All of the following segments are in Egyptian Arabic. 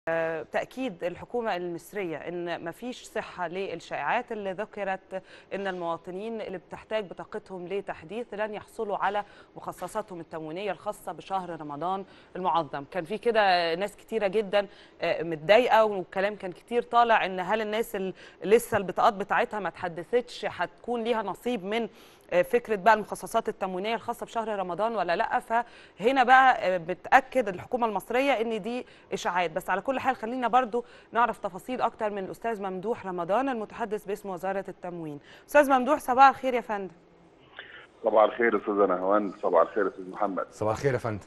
تأكيد الحكومة المصرية أن مفيش صحة للشائعات اللي ذكرت أن المواطنين اللي بتحتاج بطاقتهم لتحديث لن يحصلوا على مخصصاتهم التموينية الخاصة بشهر رمضان المعظم كان في كده ناس كتيرة جدا متضايقة والكلام كان كتير طالع أن هل الناس اللي لسه البطاقات بتاعتها ما تحدثتش هتكون ليها نصيب من فكره بقى المخصصات التموينيه الخاصه بشهر رمضان ولا لا فهنا بقى بتاكد الحكومه المصريه ان دي اشاعات بس على كل حال خلينا برضو نعرف تفاصيل اكتر من الاستاذ ممدوح رمضان المتحدث باسم وزاره التموين استاذ ممدوح صباح الخير يا فندم صباح الخير استاذ نهوان صباح الخير استاذ محمد صباح الخير يا فندم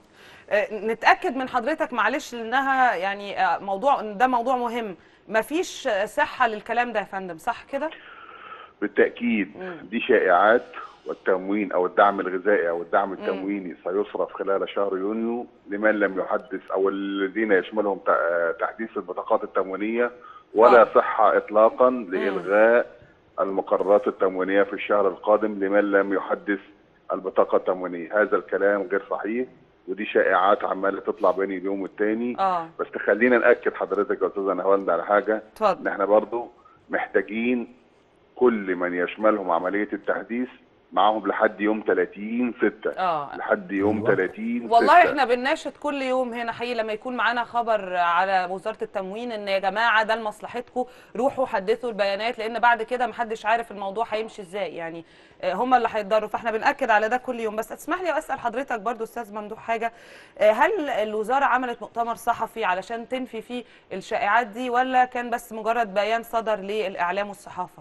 نتاكد من حضرتك معلش لانها يعني موضوع ده موضوع مهم مفيش صحه للكلام ده يا فندم صح كده بالتاكيد دي شائعات والتموين او الدعم الغذائي او الدعم التمويني سيصرف خلال شهر يونيو لمن لم يحدث او الذين يشملهم تحديث البطاقات التموينيه ولا آه. صحه اطلاقا لالغاء المقررات التموينيه في الشهر القادم لمن لم يحدث البطاقه التموينيه هذا الكلام غير صحيح ودي شائعات عماله تطلع بين اليوم والتاني آه. بس تخلينا ناكد حضرتك يا استاذه نهاوند على حاجه اتفضل ان احنا برضو محتاجين كل من يشملهم عمليه التحديث معاهم لحد يوم 30 6 اه لحد يوم 30 والله 6. احنا بنناشد كل يوم هنا حقيقي لما يكون معانا خبر على وزاره التموين ان يا جماعه ده لمصلحتكم روحوا حدثوا البيانات لان بعد كده محدش عارف الموضوع هيمشي ازاي يعني هم اللي هيتضروا فاحنا بناكد على ده كل يوم بس اسمح لي اسال حضرتك برضو استاذ ممدوح حاجه هل الوزاره عملت مؤتمر صحفي علشان تنفي فيه الشائعات دي ولا كان بس مجرد بيان صدر للاعلام والصحافه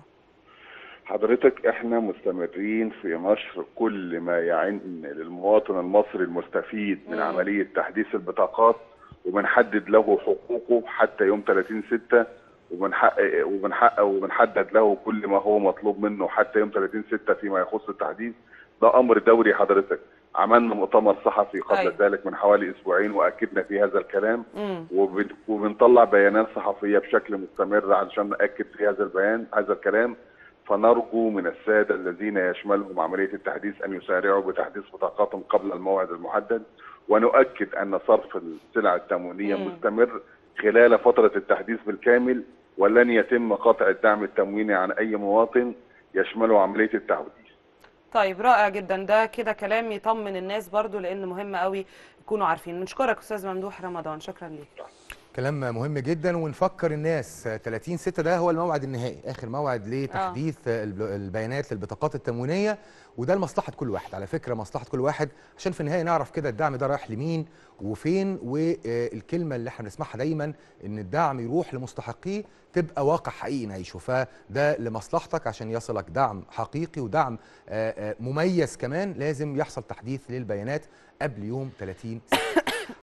حضرتك احنا مستمرين في نشر كل ما يعن للمواطن المصري المستفيد من مم. عملية تحديث البطاقات وبنحدد له حقوقه حتى يوم 30 6 وبنحقق وبنحقق وبنحدد له كل ما هو مطلوب منه حتى يوم 30 6 فيما يخص التحديث ده امر دوري حضرتك عملنا مؤتمر صحفي قبل أيوة. ذلك من حوالي اسبوعين واكدنا في هذا الكلام امم وبن- وبنطلع بيانات صحفيه بشكل مستمر علشان ناكد في هذا البيان هذا الكلام فنرجو من الساده الذين يشملهم عمليه التحديث ان يسارعوا بتحديث بطاقاتهم قبل الموعد المحدد ونؤكد ان صرف السلع التموينيه مم. مستمر خلال فتره التحديث بالكامل ولن يتم قطع الدعم التمويني عن اي مواطن يشمله عمليه التحديث طيب رائع جدا ده كده كلام يطمن الناس برضو لان مهم قوي يكونوا عارفين بنشكرك استاذ ممدوح رمضان شكرا ليك كلام مهم جدا ونفكر الناس 30 6 ده هو الموعد النهائي اخر موعد لتحديث الب- البيانات للبطاقات التموينيه وده لمصلحه كل واحد على فكره مصلحه كل واحد عشان في النهايه نعرف كده الدعم ده رايح لمين وفين والكلمه اللي احنا بنسمعها دايما ان الدعم يروح لمستحقيه تبقى واقع حقيقي نعيشه فده لمصلحتك عشان يصلك دعم حقيقي ودعم آه، آه، مميز كمان لازم يحصل تحديث للبيانات قبل يوم 30 6